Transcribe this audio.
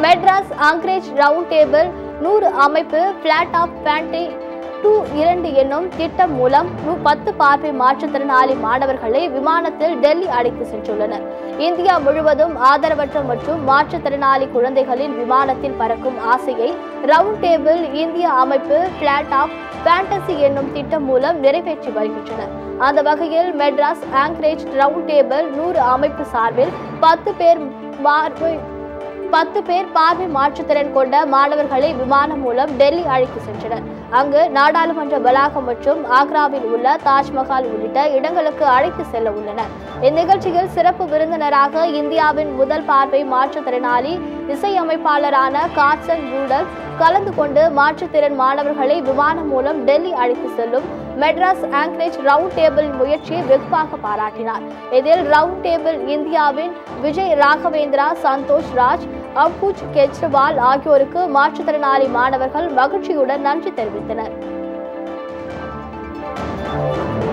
Madras ஆங்கிரேஜ் round table நூறு அமைப்பு plot of bandy two இரண்டு என்னும் திட்டம் மூலம் நூ- பத்து பார்வை மாற்றுத்திறனாளி மாணவர்களை விமானத்தில் டெல்லி அழைத்து சென்றுள்ளனர் இந்தியா முழுவதும் ஆதரவற்ற மற்றும் மாற்றுத்திறனாளி குழந்தைகளின் விமானத்தில் பறக்கும் ஆசையை ரவுண்ட் டேபிள் இந்திய அமைப்பு பிளாட் ஆஃப் ஃபேண்டசி என்னும் திட்டம் மூலம் நிறைவேற்றி வருகின்றனர் அந்த வகையில் மெட்ராஸ் ஆங்கிரேஜ் ரவுண்ட் டேபிள் நூறு அமைப்பு சார்பில் பத்து பேர் பார்வை பத்து பேர் பார்வை மாற்றுத்திறன் கொண்ட மாணவர்களை விமானம் மூலம் டெல்லி அழைத்து சென்றனர் அங்கு நாடாளுமன்ற வளாகம் மற்றும் ஆக்ராவில் உள்ள தாஜ்மஹால் உள்ளிட்ட இடங்களுக்கு அழைத்து செல்ல உள்ளனர் இந்நிகழ்ச்சியில் சிறப்பு விருந்தினராக இந்தியாவின் முதல் பார்வை மாற்றுத்திறனாளி இசையமைப்பாளரான கார்சன் ரூடல் கலந்து கொண்டு மாற்றுத்திறன் மாணவர்களை விமானம் மூலம் டெல்லி அழைத்து செல்லும் மெட்ராஸ் ஆங்கிரேஜ் ரவுண்ட் டேபிள் முயற்சியை வெகுவாக பாராட்டினார் இதில் ரவுண்ட் டேபிள் இந்தியாவின் விஜய் ராகவேந்திரா சந்தோஷ் ராஜ் அம்புஜ் கெஜ்ரிவால் ஆகியோருக்கு மாற்றுத்திறனாளி மாணவர்கள் மகிழ்ச்சியுடன் நன்றி தெரிவித்தனர்